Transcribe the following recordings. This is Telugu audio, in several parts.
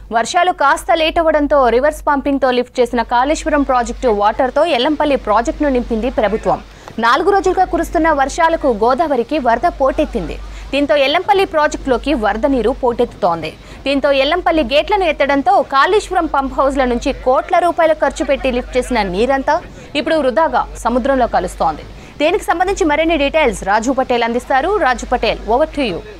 వర్షాలు కాస్త లేట్ అవ్వడంతో రివర్స్ పంపింగ్ తో లిఫ్ట్ చేసిన కాళేశ్వరం ప్రాజెక్టు వాటర్తో ఎల్లంపల్లి ప్రాజెక్టును నింపింది ప్రభుత్వం నాలుగు రోజులుగా కురుస్తున్న వర్షాలకు గోదావరికి వరద పోటెత్తింది దీంతో ఎల్లంపల్లి ప్రాజెక్టులోకి వరద నీరు పోటెత్తుతోంది దీంతో ఎల్లంపల్లి గేట్లను ఎత్తడంతో కాళేశ్వరం పంప్ హౌస్ల నుంచి కోట్ల రూపాయలు ఖర్చు పెట్టి లిఫ్ట్ చేసిన నీరంతా ఇప్పుడు వృధాగా సముద్రంలో కలుస్తోంది దీనికి సంబంధించి మరిన్ని డీటెయిల్స్ రాజు పటేల్ అందిస్తారు Raju Patel over to you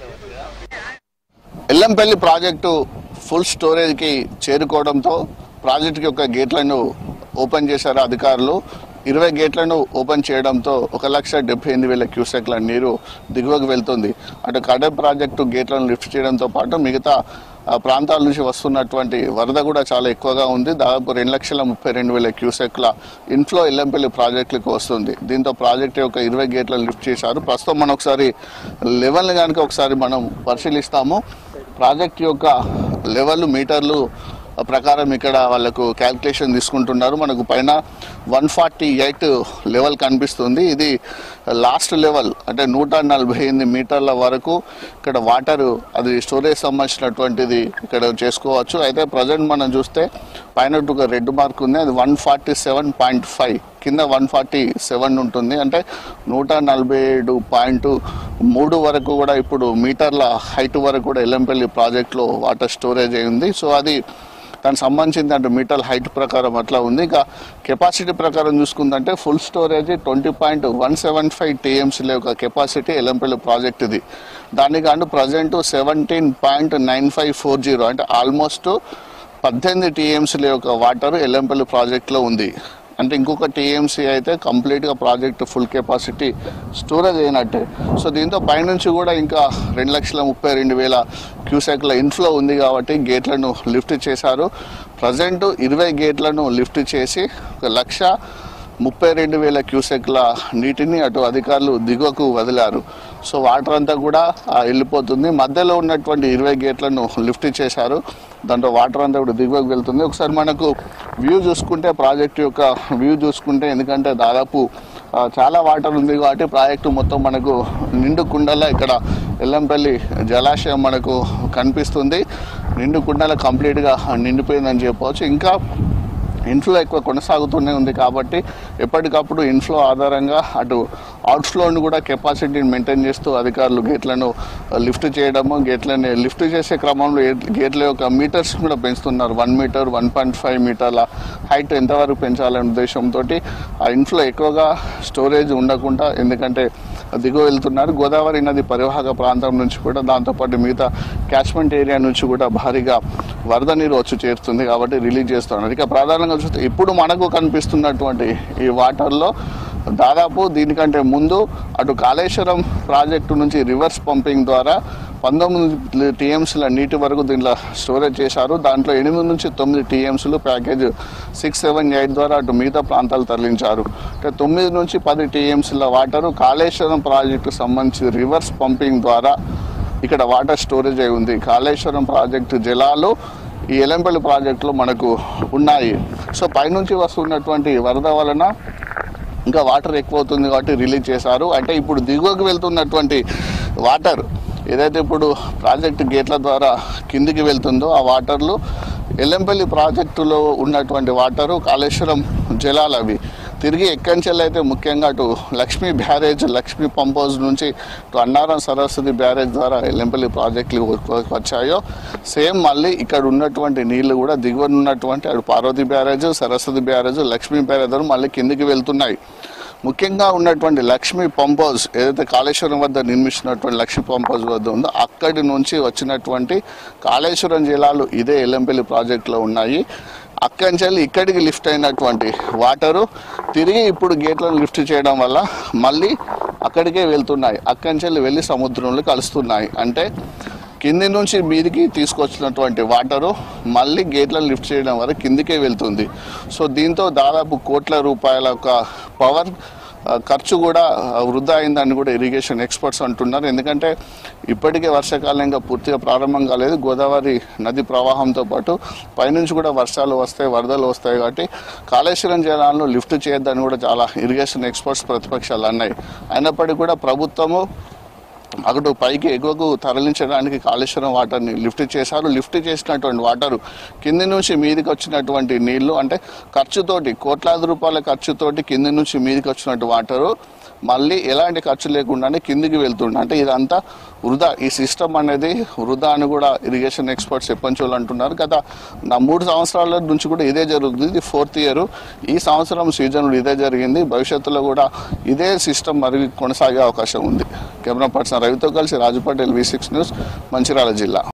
Yellampalli project full స్టోరేజ్కి చేరుకోవడంతో ప్రాజెక్టుకి యొక్క గేట్లను ఓపెన్ చేశారు అధికారులు ఇరవై గేట్లను ఓపెన్ చేయడంతో ఒక లక్ష డెబ్బై ఎనిమిది వేల క్యూసెక్ల నీరు దిగువకు వెళ్తుంది అటు కడెం ప్రాజెక్టు గేట్లను లిఫ్ట్ చేయడంతో పాటు మిగతా ఆ ప్రాంతాల నుంచి వస్తున్నటువంటి వరద కూడా చాలా ఎక్కువగా ఉంది దాదాపు రెండు లక్షల ముప్పై రెండు వేల క్యూసెక్ల ఇన్ఫ్లో ఎల్లంపల్లి ప్రాజెక్టులకు వస్తుంది దీంతో ప్రాజెక్ట్ యొక్క ఇరవై గేట్లను లిఫ్ట్ చేశారు ప్రస్తుతం మనం ఒకసారి లెవెల్ని కనుక ఒకసారి మనం పరిశీలిస్తాము ప్రాజెక్ట్ యొక్క లెవెల్ మీటర్లు ప్రకారం ఇక్కడ వాళ్ళకు క్యాల్కులేషన్ తీసుకుంటున్నారు మనకు పైన వన్ ఫార్టీ ఎయిట్ లెవెల్ కనిపిస్తుంది ఇది లాస్ట్ లెవెల్ అంటే నూట నలభై ఎనిమిది మీటర్ల వరకు ఇక్కడ వాటర్ అది స్టోరేజ్ సంబంధించినటువంటిది ఇక్కడ చేసుకోవచ్చు అయితే ప్రజెంట్ మనం చూస్తే పైన ఒక రెడ్ మార్క్ ఉంది అది one forty seven point five కింద వన్ ఫార్టీ సెవెన్ ఉంటుంది అంటే నూట నలభై ఏడు పాయింట్ మూడు వరకు కూడా ఇప్పుడు మీటర్ల హైట్ వరకు కూడా ఎల్లంపల్లి ప్రాజెక్ట్లో వాటర్ స్టోరేజ్ అయి ఉంది సో అది దానికి సంబంధించింది అంటే మీటర్ హైట్ ప్రకారం అట్లా ఉంది ఇక కెపాసిటీ ప్రకారం చూసుకుందంటే full storage twenty point one seven five టీఎంసీల యొక్క కెపాసిటీ ఎల్లంపల్లి ప్రాజెక్ట్ ఇది దానికి అంటూ present seventeen point nine five four zero అంటే ఆల్మోస్ట్ పద్దెనిమిది టీఎంసీల యొక్క వాటర్ ఎల్లంపల్లి ప్రాజెక్ట్లో ఉంది అంటే ఇంకొక టీఎంసీ అయితే కంప్లీట్గా ప్రాజెక్ట్ ఫుల్ కెపాసిటీ స్టోరేజ్ అయినట్టే సో దీంతో పైనుంచి కూడా ఇంకా రెండు లక్షల ముప్పై రెండు వేల క్యూసెక్ల ఇన్ఫ్లో ఉంది కాబట్టి గేట్లను లిఫ్ట్ చేశారు ప్రజెంట్ ఇరవై గేట్లను లిఫ్ట్ చేసి ఒక లక్ష ముప్పై రెండు వేల క్యూసెక్ల నీటిని అటు అధికారులు దిగువకు వదిలారు సో వాటర్ అంతా కూడా ఆ, వెళ్ళిపోతుంది మధ్యలో ఉన్నటువంటి ఇరవై గేట్లను లిఫ్ట్ చేశారు దాంట్లో వాటర్ అంతా కూడా దిగువకు వెళ్తుంది ఒకసారి మనకు వ్యూ చూసుకుంటే ప్రాజెక్ట్ యొక్క వ్యూ చూసుకుంటే ఎందుకంటే దాదాపు ఆ, చాలా వాటర్ ఉంది కాబట్టి ప్రాజెక్టు మొత్తం మనకు నిండు కుండల ఇక్కడ ఎల్లంపల్లి జలాశయం మనకు కనిపిస్తుంది నిండు కుండల కంప్లీట్గా నిండిపోయిందని చెప్పవచ్చు ఇంకా ఇన్ఫ్లో ఎక్కువ కొనసాగుతూనే ఉంది కాబట్టి ఎప్పటికప్పుడు ఇన్ఫ్లో ఆధారంగా అటు అవుట్ఫ్లోని కూడా కెపాసిటీని మెయింటైన్ చేస్తూ అధికారులు గేట్లను లిఫ్ట్ చేయడము గేట్లని లిఫ్ట్ చేసే క్రమంలో ఏ- గేట్ల యొక్క మీటర్స్ కూడా పెంచుతున్నారు one metre one point five మీటర్ల హైట్ ఎంతవరకు పెంచాలనే ఉద్దేశంతో ఆ ఇన్ఫ్లో ఎక్కువగా స్టోరేజ్ ఉండకుండా ఎందుకంటే దిగువ వెళ్తున్నారు గోదావరి నది పరివాహక ప్రాంతం నుంచి కూడా దాంతోపాటు మిగతా క్యాచ్మెంట్ ఏరియా నుంచి కూడా భారీగా వరద నీరు వచ్చి చేరుతుంది కాబట్టి రిలీజ్ చేస్తున్నారు ఇక ప్రధానంగా చూస్తే ఇప్పుడు మనకు కనిపిస్తున్నటువంటి ఈ వాటర్లో దాదాపు దీనికంటే ముందు అటు కాళేశ్వరం ప్రాజెక్టు నుంచి రివర్స్ పంపింగ్ ద్వారా పంతొమ్మిది టీఎంసీల నీటి వరకు దీంట్లో స్టోరేజ్ చేశారు దాంట్లో ఎనిమిది నుంచి తొమ్మిది టీఎంసీలు ప్యాకేజ్ సిక్స్ సెవెన్ ఎయిట్ ద్వారా అటు మిగతా ప్రాంతాలు తరలించారు అంటే తొమ్మిది నుంచి పది టీఎంసీల వాటరు కాళేశ్వరం ప్రాజెక్టుకు సంబంధించి రివర్స్ పంపింగ్ ద్వారా ఇక్కడ వాటర్ స్టోరేజ్ అయి ఉంది కాళేశ్వరం ప్రాజెక్టు జలాలు ఈ ఎలంపల్లి ప్రాజెక్టులో మనకు ఉన్నాయి సో పైనుంచి వస్తున్నటువంటి వరద వలన ఇంకా వాటర్ ఎక్కువ అవుతుంది కాబట్టి రిలీజ్ చేశారు అంటే ఇప్పుడు దిగువకు వెళ్తున్నటువంటి వాటర్ ఏదైతే ఇప్పుడు ప్రాజెక్ట్ గేట్ల ద్వారా కిందికి వెళ్తుందో ఆ వాటర్లు ఎల్లంపల్లి ప్రాజెక్టులో ఉన్నటువంటి వాటరు కాళేశ్వరం జలాలు అవి తిరిగి ఎక్కంచెల్ అయితే ముఖ్యంగా అటు Lakshmi barrage Lakshmi pump house నుంచి ఇటు అన్నారం సరస్వతి బ్యారేజ్ ద్వారా ఎల్లంపల్లి ప్రాజెక్టులు వచ్చాయో సేమ్ మళ్ళీ ఇక్కడ ఉన్నటువంటి నీళ్లు కూడా దిగువన ఉన్నటువంటి అటు Parvati barrage Saraswati barrage Lakshmi barrage ద్వారా మళ్ళీ కిందికి వెళ్తున్నాయి ముఖ్యంగా ఉన్నటువంటి లక్ష్మీ పంప్ హౌస్ ఏదైతే కాళేశ్వరం వద్ద నిర్మించినటువంటి లక్ష్మీ పంప్ హౌస్ వద్ద ఉందో అక్కడి నుంచి వచ్చినటువంటి కాళేశ్వరం జిల్లాలు ఇదే ఎల్లంపల్లి ప్రాజెక్టులో ఉన్నాయి అక్కడి నుంచి ఇక్కడికి లిఫ్ట్ అయినటువంటి వాటరు తిరిగి ఇప్పుడు గేట్లను లిఫ్ట్ చేయడం వల్ల మళ్ళీ అక్కడికే వెళ్తున్నాయి అక్కడి నుంచి వెళ్ళి సముద్రంలో కలుస్తున్నాయి అంటే కింది నుంచి మీదికి తీసుకొచ్చినటువంటి వాటరు మళ్ళీ గేట్లను లిఫ్ట్ చేయడం వల్ల కిందికే వెళ్తుంది సో దీంతో దాదాపు కోట్ల రూపాయల ఒక పవర్ ఆ, ఖర్చు కూడా ఆ, వృధా అయిందని కూడా ఇరిగేషన్ ఎక్స్పర్ట్స్ అంటున్నారు ఎందుకంటే ఇప్పటికే వర్షాకాలం ఇంకా పూర్తిగా ప్రారంభం కాలేదు గోదావరి నది ప్రవాహంతో పాటు పైనుంచి కూడా వర్షాలు వస్తాయి వరదలు వస్తాయి కాబట్టి కాళేశ్వరం జలాలను లిఫ్ట్ చేయొద్దని కూడా చాలా ఇరిగేషన్ ఎక్స్పర్ట్స్ ప్రతిపక్షాలు అన్నాయి అయినప్పటికీ కూడా ప్రభుత్వము అటు పైకి ఎగువకు తరలించడానికి కాళేశ్వరం వాటర్ని లిఫ్ట్ చేశారు లిఫ్ట్ చేసినటువంటి వాటర్ కింది నుంచి మీదికి వచ్చినటువంటి నీళ్లు అంటే ఖర్చుతోటి కోట్లాది రూపాయల ఖర్చుతోటి కింది నుంచి మీదికి వచ్చినట్టు వాటరు మళ్ళీ ఎలాంటి ఖర్చు లేకుండానే కిందికి వెళ్తుండే అంటే ఇదంతా వృధా ఈ సిస్టమ్ అనేది వృధా అని కూడా ఇరిగేషన్ ఎక్స్పర్ట్స్ ఎప్పంచోళ్ళు అంటున్నారు గత నా మూడు సంవత్సరాల నుంచి కూడా ఇదే జరుగుతుంది ఇది ఫోర్త్ ఇయర్ ఈ సంవత్సరం సీజన్ ఇదే జరిగింది భవిష్యత్తులో కూడా ఇదే సిస్టమ్ మరి కొనసాగే అవకాశం ఉంది కెమెరా పర్సన్ రవితో కలిసి Raju Patel V six news Mancherial జిల్లా